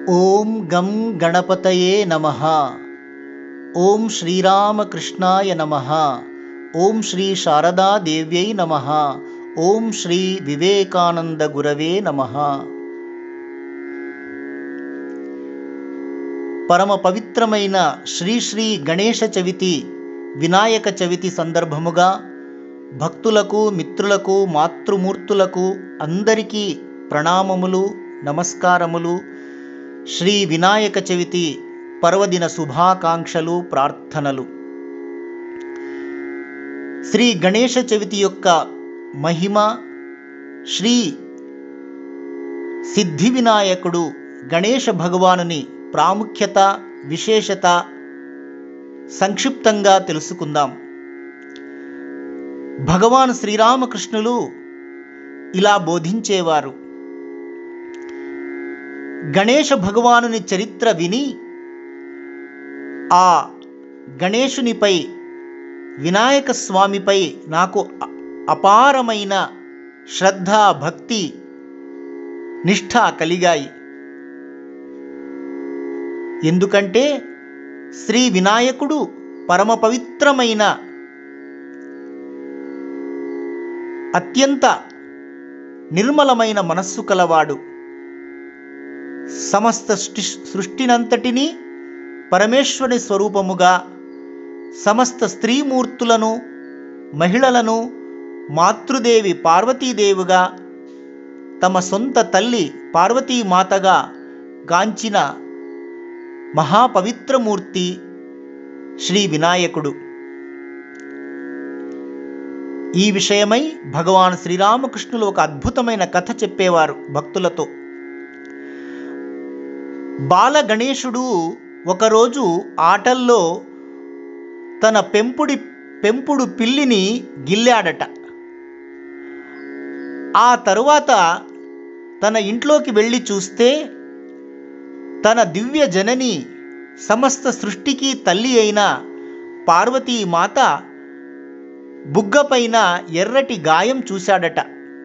ఓం గం గణపతయే నమ ఓం శ్రీరామకృష్ణాయ నమ ఓం శ్రీ శారదాదేవ్యై నమ ఓం శ్రీ వివేకానంద గురవే నమ పరమ పవిత్రమైన శ్రీ శ్రీ గణేష చవితి వినాయక చవితి సందర్భముగా భక్తులకు మిత్రులకు మాతృమూర్తులకు అందరికీ ప్రణామములు నమస్కారములు శ్రీ వినాయక చవితి పర్వదిన శుభాకాంక్షలు ప్రార్థనలు శ్రీ గణేష చవితి యొక్క మహిమ శ్రీ సిద్ధి వినాయకుడు గణేష భగవానుని ప్రాముఖ్యత విశేషత సంక్షిప్తంగా తెలుసుకుందాం భగవాన్ శ్రీరామకృష్ణులు ఇలా బోధించేవారు గణేష భగవానుని చరిత్ర విని ఆ గణేశునిపై వినాయక స్వామిపై నాకు అ- అపారమైన శ్రద్ధ భక్తి నిష్ఠ కలిగాయి ఎందుకంటే శ్రీ వినాయకుడు పరమ పవిత్రమైన అత్యంత నిర్మలమైన మనస్సు కలవాడు సమస్త సృష్టి సృష్టినంతటినీ పరమేశ్వరుని స్వరూపముగా సమస్త స్త్రీమూర్తులను మహిళలను మాతృదేవి పార్వతీదేవిగా తమ సొంత తల్లి పార్వతీమాతగా గాంచిన మహాపవిత్రమూర్తి శ్రీ వినాయకుడు ఈ విషయమై భగవాన్ శ్రీరామకృష్ణులు ఒక అద్భుతమైన కథ చెప్పేవారు భక్తులతో బాల గణేశుడు ఒకరోజు ఆటల్లో తన పెంపుడి పెంపుడు పిల్లిని గిల్లాడట ఆ తరువాత తన ఇంట్లోకి వెళ్ళి చూస్తే తన దివ్య జనని సమస్త సృష్టికి తల్లి అయిన పార్వతీమాత బుగ్గపైన ఎర్రటి గాయం చూశాడట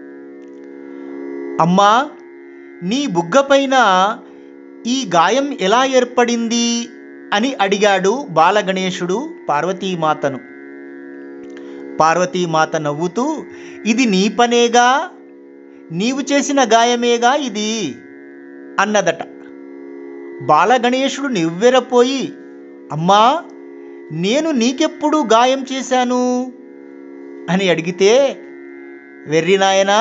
అమ్మా నీ బుగ్గపైన ఈ గాయం ఎలా ఏర్పడింది అని అడిగాడు బాలగణేశుడు పార్వతీమాతను పార్వతీమాత నవ్వుతూ ఇది నీ పనేగా నీవు చేసిన గాయమేగా ఇది అన్నదట బాలగణేశుడు నివ్వెరపోయి అమ్మా నేను నీకెప్పుడు గాయం చేశాను అని అడిగితే వెర్రి నాయనా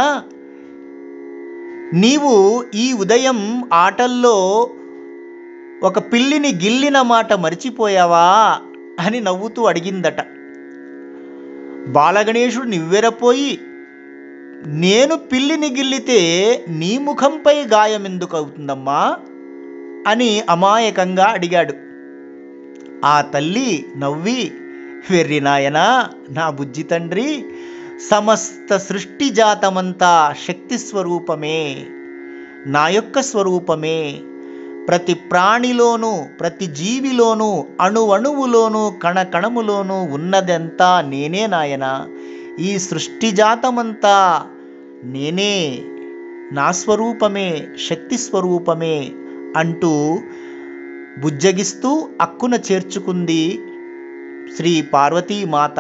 నీవు ఈ ఉదయం ఆటల్లో ఒక పిల్లిని గిల్లిన మాట మర్చిపోయావా అని నవ్వుతూ అడిగిందట బాలగణేశుడు నివ్వెరపోయి నేను పిల్లిని గిల్లితే నీ ముఖంపై గాయం ఎందుకు అవుతుందమ్మా అని అమాయకంగా అడిగాడు ఆ తల్లి నవ్వి వెర్రి నాయనా నా బుజ్జి తండ్రి సమస్త సృష్టి జాతమంతా శక్తి స్వరూపమే నా యొక్క స్వరూపమే ప్రతి ప్రాణిలోనూ ప్రతి జీవిలోనూ అణువణువులోనూ కణకణములోనూ ఉన్నదంతా నేనే నాయన ఈ సృష్టి జాతమంతా నేనే నా స్వరూపమే శక్తి స్వరూపమే అంటూ బుజ్జగిస్తూ అక్కున చేర్చుకుంది శ్రీ పార్వతీమాత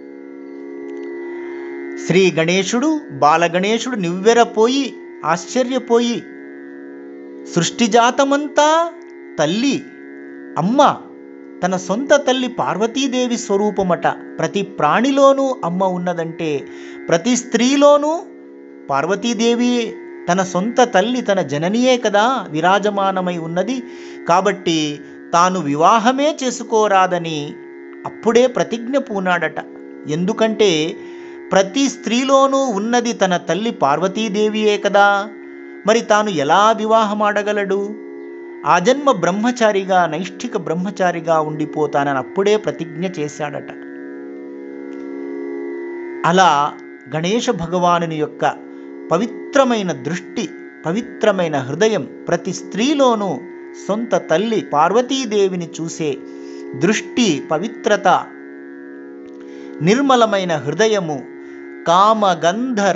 శ్రీ గణేశుడు బాలగణేశుడు నివ్వెరపోయి ఆశ్చర్యపోయి సృష్టిజాతమంతా తల్లి అమ్మ తన సొంత తల్లి పార్వతీదేవి స్వరూపమట ప్రతి ప్రాణిలోనూ అమ్మ ఉన్నదంటే ప్రతి స్త్రీలోనూ పార్వతీదేవి తన సొంత తల్లి తన జననియే కదా విరాజమానమై ఉన్నది కాబట్టి తాను వివాహమే చేసుకోరాదని అప్పుడే ప్రతిజ్ఞ పూనాడట ఎందుకంటే ప్రతి స్త్రీలోనూ ఉన్నది తన తల్లి పార్వతీదేవియే కదా మరి తాను ఎలా వివాహమాడగలడు ఆజన్మ బ్రహ్మచారిగా నైష్ఠిక బ్రహ్మచారిగా ఉండిపోతానని అప్పుడే ప్రతిజ్ఞ చేశాడట అలా గణేష భగవానుని యొక్క పవిత్రమైన దృష్టి పవిత్రమైన హృదయం ప్రతి స్త్రీలోనూ సొంత తల్లి పార్వతీదేవిని చూసే దృష్టి పవిత్రత నిర్మలమైన హృదయము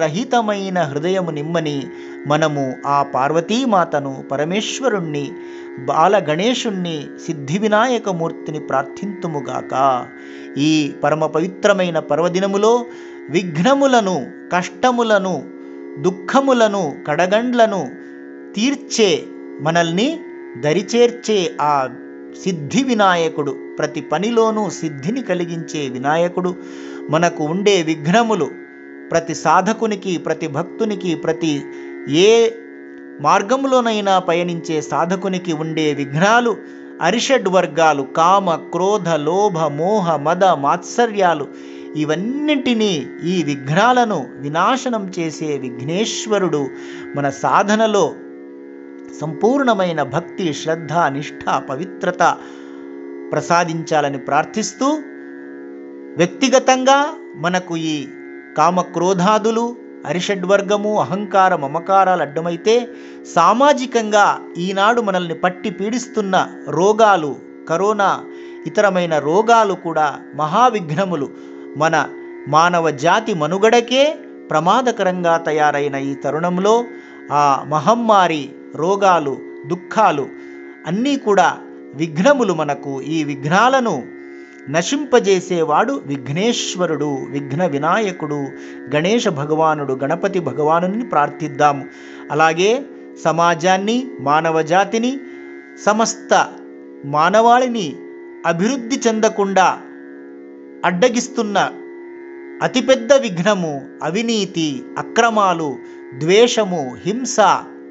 కామగంధరహితమైన హృదయము నిమ్మని మనము ఆ పార్వతీమాతను పరమేశ్వరుణ్ణి బాల గణేశుణ్ణి సిద్ధి వినాయక మూర్తిని ప్రార్థింతుముగాక ఈ పరమ పవిత్రమైన పర్వదినములో విఘ్నములను కష్టములను దుఃఖములను కడగండ్లను తీర్చే మనల్ని దరిచేర్చే ఆ సిద్ధి వినాయకుడు ప్రతి పనిలోనూ సిద్ధిని కలిగించే వినాయకుడు మనకు ఉండే విఘ్నములు ప్రతి సాధకునికి ప్రతి భక్తునికి ప్రతి ఏ మార్గంలోనైనా పయనించే సాధకునికి ఉండే విఘ్నాలు అరిషడ్ వర్గాలు కామ క్రోధ లోభ మోహ మద మాత్సర్యాలు ఇవన్నింటినీ ఈ విఘ్నాలను వినాశనం చేసే విఘ్నేశ్వరుడు మన సాధనలో సంపూర్ణమైన భక్తి శ్రద్ధ నిష్ఠ పవిత్రత ప్రసాదించాలని ప్రార్థిస్తూ వ్యక్తిగతంగా మనకు ఈ కామక్రోధాదులు అరిషడ్వర్గము అహంకార మమకారాలు అడ్డమైతే సామాజికంగా ఈనాడు మనల్ని పట్టి పీడిస్తున్న రోగాలు కరోనా ఇతరమైన రోగాలు కూడా మహావిఘ్నములు మన మానవ జాతి మనుగడకే ప్రమాదకరంగా తయారైన ఈ తరుణంలో ఆ మహమ్మారి రోగాలు దుఃఖాలు అన్నీ కూడా విఘ్నములు మనకు ఈ విఘ్నాలను నశింపజేసేవాడు విఘ్నేశ్వరుడు విఘ్న వినాయకుడు గణేష భగవానుడు గణపతి భగవానుని ప్రార్థిద్దాము అలాగే సమాజాన్ని మానవ జాతిని సమస్త మానవాళిని అభివృద్ధి చెందకుండా అడ్డగిస్తున్న అతిపెద్ద విఘ్నము అవినీతి అక్రమాలు ద్వేషము హింస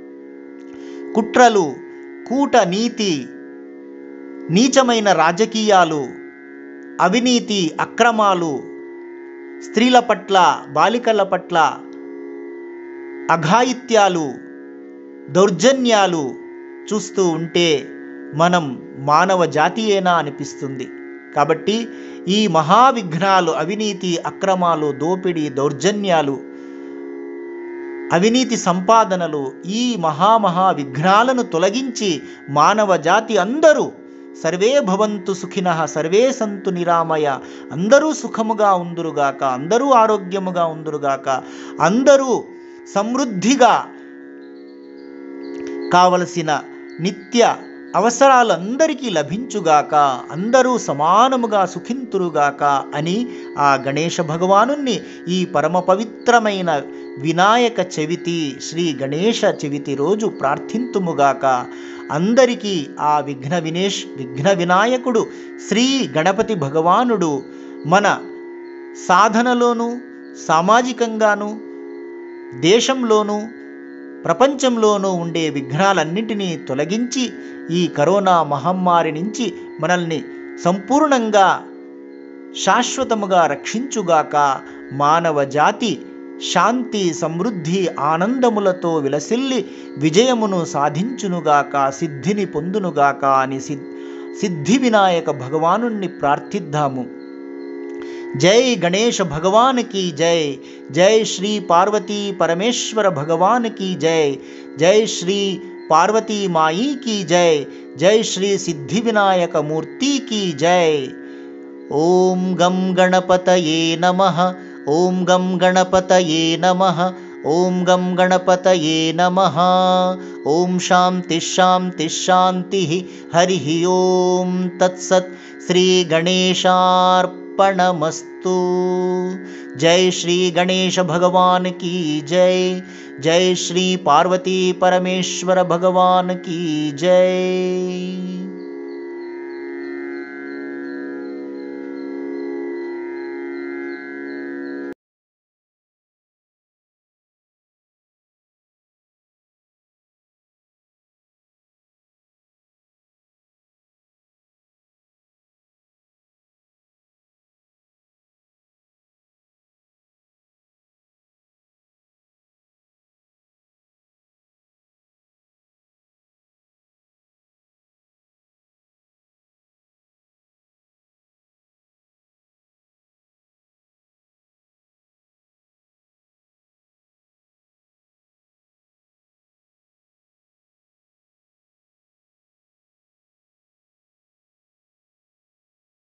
కుట్రలు కూట నీతి నీచమైన రాజకీయాలు అవినీతి అక్రమాలు స్త్రీల పట్ల బాలికల పట్ల అఘాయిత్యాలు దౌర్జన్యాలు చూస్తూ ఉంటే మనం మానవ జాతియేనా అనిపిస్తుంది కాబట్టి ఈ మహావిఘ్నాలు అవినీతి అక్రమాలు దోపిడీ దౌర్జన్యాలు అవినీతి సంపాదనలు ఈ మహామహా విఘ్నాలను తొలగించి మానవ జాతి అందరూ సర్వే భవంతు సుఖిన సర్వే సంతు నిరామయ అందరూ సుఖముగా ఉందురుగాక అందరూ ఆరోగ్యముగా ఉందురుగాక అందరూ సమృద్ధిగా కావలసిన నిత్య అవసరాలు అందరికీ లభించుగాక అందరూ సమానముగా సుఖింతురుగాక అని ఆ గణేష భగవానుణ్ణి ఈ పరమ పవిత్రమైన వినాయక చవితి శ్రీ గణేష చవితి రోజు ప్రార్థింతుముగాక అందరికీ ఆ విఘ్న వినేష్ విఘ్న వినాయకుడు శ్రీ గణపతి భగవానుడు మన సాధనలోనూ సామాజికంగాను దేశంలోనూ ప్రపంచంలోనూ ఉండే విఘ్నాలన్నింటినీ తొలగించి ఈ కరోనా మహమ్మారి నుంచి మనల్ని సంపూర్ణంగా శాశ్వతముగా రక్షించుగాక మానవ జాతి శాంతి సమృద్ధి ఆనందములతో విలసిల్లి విజయమును సాధించునుగాక సిద్ధిని పొందునుగాక అని సిద్ధి వినాయక భగవానుణ్ణి ప్రార్థిద్దాము జై గణేష భగవాన్ की जय जय श्री पार्वती परमेश्वर भगवान की जय जय श्री पार्वती माई की जय जय श्री सिद्धि विनायक मूर्ति की जय ओम गम गणपतये नमः ओम गम गणपतये नमः ओम गम गणपतये नमः ओम शांति शांति शांति हरि ओम तत्सत् श्री गणेशार्पणमस्तु जय श्री गणेश भगवान की जय जय श्री पार्वती परमेश्वर भगवान की जय